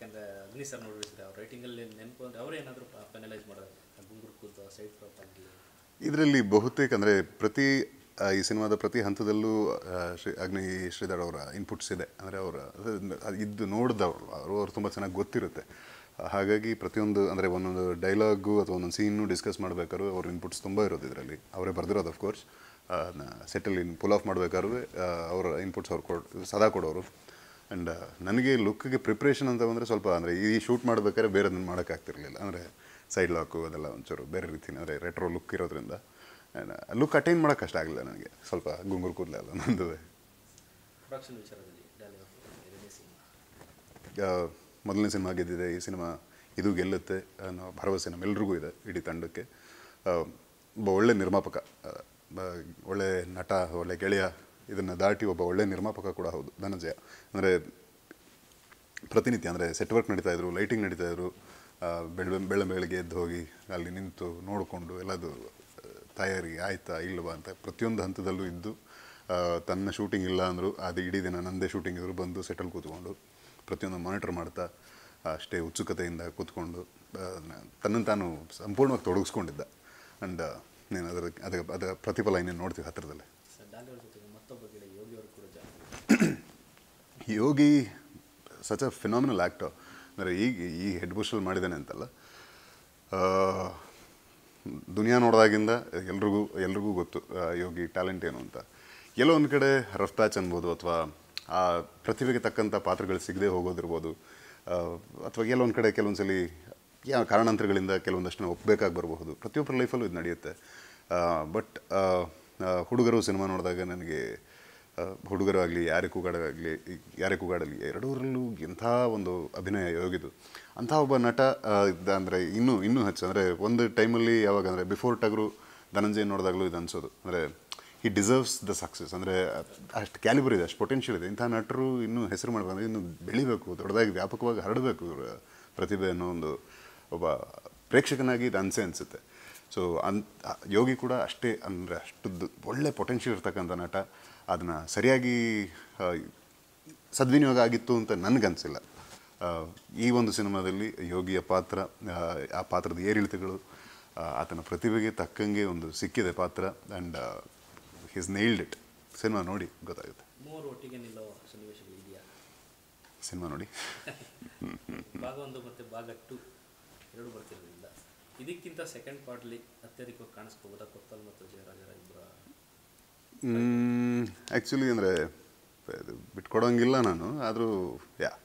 ಯಾಕಂದರೆ ಅಗ್ನಿ ಸರ್ ನೋಡಿರ್ತಾರೆ ಅವ್ರ ರೈಟಿಂಗಲ್ಲಿ ನೆನಪು ಅಂದರೆ ಅವರೇ ಏನಾದರೂ ಫೈನಲೈಸ್ ಮಾಡೋದು ಗುಂಗುರು ಕೂತು ಸೈಡ್ ಫ್ರಾಪ್ ಆಗಲಿ ಇದರಲ್ಲಿ ಬಹುತೇಕ ಅಂದರೆ ಪ್ರತಿ ಆ, ಈ ಸಿನಿಮಾದ ಪ್ರತಿ ಹಂತದಲ್ಲೂ ಆ, ಶ್ರೀ ಅಗ್ನಿ ಶ್ರೀಧರ್ ಅವರ ಇನ್ಪುಟ್ಸ್ ಇದೆ ಅಂದರೆ ಅವರ ಅದು ಇದ್ದು ನೋಡಿದವರು ಅವರು ಅವ್ರು ತುಂಬ ಚೆನ್ನಾಗಿ ಗೊತ್ತಿರುತ್ತೆ ಆ, ಹಾಗಾಗಿ ಪ್ರತಿಯೊಂದು ಅಂದರೆ ಒಂದೊಂದು ಡೈಲಾಗು ಅಥವಾ ಒಂದೊಂದು ಸೀನು ಡಿಸ್ಕಸ್ ಮಾಡಬೇಕಾದ್ರೂ ಅವ್ರ ಇನ್ಪುಟ್ಸ್ ತುಂಬ ಇರೋದು ಇದರಲ್ಲಿ ಅವರೇ ಬರೆದಿರೋದು of course settle in pull off ಮಾಡಬೇಕಾದ್ರೂ ಅವರ ಇನ್ಪುಟ್ಸ್ ಅವ್ರು ಕೊಡ್ ಸದಾ ಕೊಡೋರು ಆ್ಯಂಡ್ ನನಗೆ ಲುಕ್ಗೆ ಪ್ರಿಪ್ರೇಷನ್ ಅಂತ ಬಂದರೆ ಸ್ವಲ್ಪ ಅಂದರೆ ಈ ಶೂಟ್ ಮಾಡಬೇಕಾದ್ರೆ ಬೇರೆದನ್ನು ಮಾಡೋಕ್ಕಾಗ್ತಿರ್ಲಿಲ್ಲ ಅಂದರೆ ಸೈಡ್ ಲಾಕು ಅದೆಲ್ಲ ಒಂಚೂರು ಬೇರೆ ರೀತಿ ಅಂದರೆ ರೆಟ್ರೋ ಲುಕ್ ಇರೋದ್ರಿಂದ ಲುಕ್ ಅಟೈನ್ ಮಾಡೋಕೆ ಕಷ್ಟ ಆಗಲಿಲ್ಲ ನನಗೆ ಸ್ವಲ್ಪ ಗುಂಗುರು ಕೂದಲೇ ಅಲ್ಲ ನಂದು ಪ್ರೊಡಕ್ಷನ್ ವಿಚಾರದಲ್ಲಿ ಡಾಲಿ ಎರಡನೇ ಸಿನಿಮಾ ಆ, ಮೊದಲನೇ ಸಿನಿಮಾ ಗೆದ್ದಿದೆ ಈ ಸಿನಿಮಾ ಇದು ಗೆಲ್ಲುತ್ತೆ ಅನ್ನೋ ಭರವಸೆ ನಮ್ಮೆಲ್ರಿಗೂ ಇದೆ ಇಡೀ ತಂಡಕ್ಕೆ ಆ, ಒಬ್ಬ ಒಳ್ಳೆ ನಿರ್ಮಾಪಕ ಆ, ಬ- ಒಳ್ಳೆ ನಟ ಒಳ್ಳೆ ಗೆಳೆಯ ಇದನ್ನು ದಾಟಿ ಒಬ್ಬ ಒಳ್ಳೆ ನಿರ್ಮಾಪಕ ಕೂಡ ಹೌದು ಧನಂಜಯ ಅಂದರೆ ಪ್ರತಿನಿತ್ಯ ಅಂದರೆ ಸೆಟ್ ವರ್ಕ್ ನಡೀತಾ ಇದ್ರು ಲೈಟಿಂಗ್ ನಡೀತಾ ಇದ್ರು ಆ, ಬೆಳ ಬೆಳ ಬೆಳಗ್ಗೆ ಎದ್ದು ಹೋಗಿ ಅಲ್ಲಿ ನಿಂತು ನೋಡಿಕೊಂಡು ಎಲ್ಲದು ಆ, ತಯಾರಿ ಆಯ್ತಾ ಇಲ್ವಾ ಅಂತ ಪ್ರತಿಯೊಂದು ಹಂತದಲ್ಲೂ ಇದ್ದು ಆ, ತನ್ನ ಶೂಟಿಂಗ್ ಇಲ್ಲ ಅಂದರೂ ಅದು ಇಡೀ ದಿನ ನಂದೇ ಶೂಟಿಂಗ್ ಇದ್ರು ಬಂದು ಸೆಟಲ್ ಕೂತ್ಕೊಂಡು ಪ್ರತಿಯೊಂದು ಮಾನಿಟರ್ ಮಾಡ್ತಾ ಅಷ್ಟೇ ಉತ್ಸುಕತೆಯಿಂದ ಕೂತ್ಕೊಂಡು ಆ, ನ- ತನ್ನನ್ನು ತಾನು ಸಂಪೂರ್ಣವಾಗಿ ತೊಡಗಿಸ್ಕೊಂಡಿದ್ದ ಆ್ಯಂಡ್ ನೀನು ಅದರ ಅದರ ಅದರ ಪ್ರತಿಫಲ ಇನ್ನೇನು ನೋಡ್ತೀವಿ ಹತ್ತಿರದಲ್ಲೇ ಸರ್ ಡಾಲಿ ಅವ್ರ ಜೊತೆಗೆ ಮತ್ತೊಬ್ಬ ಗಿಡ ಯೋಗಿ ಅವರು ಕೂಡ ಜಾಸ್ತಿ Yogi such a phenomenal actor ಅಂದರೆ ಈಗ ಈ ಹೆಡ್ ಬುಷಲ್ಲಿ ಮಾಡಿದ್ದಾನೆ ಅಂತಲ್ಲ ಆ, ದುನಿಯಾ ನೋಡಿದಾಗಿಂದ ಎಲ್ರಿಗೂ ಎಲ್ರಿಗೂ ಗೊತ್ತು ಆ, ಯೋಗಿ ಟ್ಯಾಲೆಂಟ್ ಏನು ಅಂತ ಎಲ್ಲೋ ಒಂದು ಕಡೆ ರಫ್ ಪ್ಯಾಚ್ ಅನ್ಬೋದು ಅಥವಾ ಆ ಪ್ರತಿಭೆಗೆ ತಕ್ಕಂಥ ಪಾತ್ರಗಳು ಸಿಗದೆ ಹೋಗೋದಿರ್ಬೋದು ಆ, ಅಥವಾ ಎಲ್ಲೋ ಒಂದು ಕಡೆ ಕೆಲವೊಂದು ಸಲ ಯಾವ ಕಾರಣಾಂತರಗಳಿಂದ ಕೆಲವೊಂದಷ್ಟು ಒಪ್ಪಬೇಕಾಗಿ ಬರಬಹುದು ಪ್ರತಿಯೊಬ್ಬರ ಲೈಫಲ್ಲೂ ಇದು ನಡೆಯುತ್ತೆ ಬಟ್ ಹುಡುಗರು ಸಿನಿಮಾ ನೋಡಿದಾಗ ನನಗೆ ಆ, ಹುಡುಗರಾಗಲಿ ಯಾರೇ ಕೂಗಾಡಾಗಲಿ ಯಾರೇ ಕೂಗಾಡಲಿ ಎರಡೂರಲ್ಲೂ ಎಂಥ ಒಂದು ಅಭಿನಯ ಯೋಗಿದು ಅಂಥ ಒಬ್ಬ ನಟ ಆ, ಇದ್ದ ಅಂದರೆ ಇನ್ನೂ ಇನ್ನೂ ಹೆಚ್ಚು ಅಂದರೆ ಒಂದು ಟೈಮಲ್ಲಿ ಯಾವಾಗ ಅಂದರೆ ಬಿಫೋರ್ ಟಗರು ಧನಂಜಯ ನೋಡಿದಾಗಲೂ ಇದು ಅನಿಸೋದು ಅಂದರೆ ಈ ಡಿಸರ್ವ್ಸ್ ದ ಸಕ್ಸಸ್ ಅಂದರೆ ಅಷ್ಟು ಕ್ಯಾಲಿಬರ್ ಇದೆ ಅಷ್ಟು ಪೊಟೆನ್ಷಿಯಲ್ ಇದೆ ಇಂಥ ನಟರು ಇನ್ನೂ ಹೆಸರು ಮಾಡಬೇಕು ಇನ್ನು ಬೆಳಿಬೇಕು ದೊಡ್ಡದಾಗಿ ವ್ಯಾಪಕವಾಗಿ ಹರಡಬೇಕು ಇವರ ಪ್ರತಿಭೆ ಅನ್ನೋ ಒಂದು ಒಬ್ಬ ಪ್ರೇಕ್ಷಕನಾಗಿ ಇದು ಅನಿಸೆ ಅನಿಸುತ್ತೆ ಸೊ ಅಂತ ಯೋಗಿ ಕೂಡ ಅಷ್ಟೇ ಅಂದರೆ ಅಷ್ಟು ಒಳ್ಳೆ ಪೊಟೆನ್ಷಿಯಲ್ ಇರ್ತಕ್ಕಂಥ ನಟ ಅದನ್ನು ಸರಿಯಾಗಿ ಆ, ಸದ್ವಿನಿಯೋಗ ಆಗಿತ್ತು ಅಂತ ನನಗನ್ಸಿಲ್ಲ ಆ, ಈ ಒಂದು ಸಿನಿಮಾದಲ್ಲಿ ಯೋಗಿಯ ಪಾತ್ರ ಆ, ಆ ಪಾತ್ರದ ಏರಿಳಿತಗಳು ಆ, ಆತನ ಪ್ರತಿಭೆಗೆ ತಕ್ಕಂಗೆ ಒಂದು ಸಿಕ್ಕಿದೆ ಪಾತ್ರ ಆ್ಯಂಡ್ ಹಿಸ್ ನೈಲ್ಡ್ ಇಟ್ ಸಿನಿಮಾ ನೋಡಿ ಗೊತ್ತಾಗುತ್ತೆ ಮೂವರು ಒಟ್ಟಿಗೆ ನಿಲ್ಲೋ ಸನ್ನಿವೇಶಗಳು ಇದೆಯಾ ಸಿನಿಮಾ ನೋಡಿ ಭಾಗ ಒಂದು ಮತ್ತು ಭಾಗ ಟು ಎರಡು ಬರ್ತಿರೋದ್ರಿಂದ ಇದಕ್ಕಿಂತ ಸೆಕೆಂಡ್ ಪಾರ್ಟ್ಲಿ ಅತ್ಯಧಿಕವಾಗಿ ಕಾಣಿಸ್ಕೋಬೋದಾ ಕೊತ್ತಲ್ ಮತ್ತು ಜಯರಾಜರ ಇಬ್ಬರ ಆ್ಯಕ್ಚುಲಿ ಅಂದರೆ ಬಿಟ್ಕೊಡೋಂಗಿಲ್ಲ ನಾನು ಆದರೂ ಯಾ